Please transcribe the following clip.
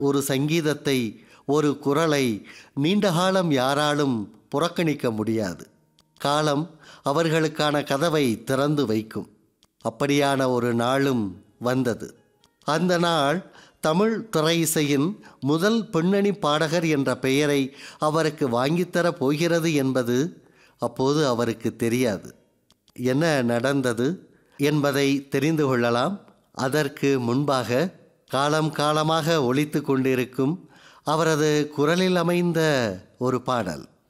ஒரு சங்கீதத்தை ஒரு குரலை நீண்ட காலம் யாராலும் புறக்கணிக்க முடியாது காலம் அவர்களுக்கான கதவை திறந்து வைக்கும் அப்படியான ஒரு நாளும் வந்தது அந்த நாள் தமிழ் திரை இசையின் முதல் பின்னணி பாடகர் என்ற பெயரை அவருக்கு வாங்கித்தரப் போகிறது என்பது அப்போது அவருக்கு தெரியாது என்ன நடந்தது என்பதை தெரிந்து கொள்ளலாம் அதற்கு முன்பாக காலம் காலமாக ஒலித்து கொண்டிருக்கும் அவரது குரலில் அமைந்த ஒரு பாடல்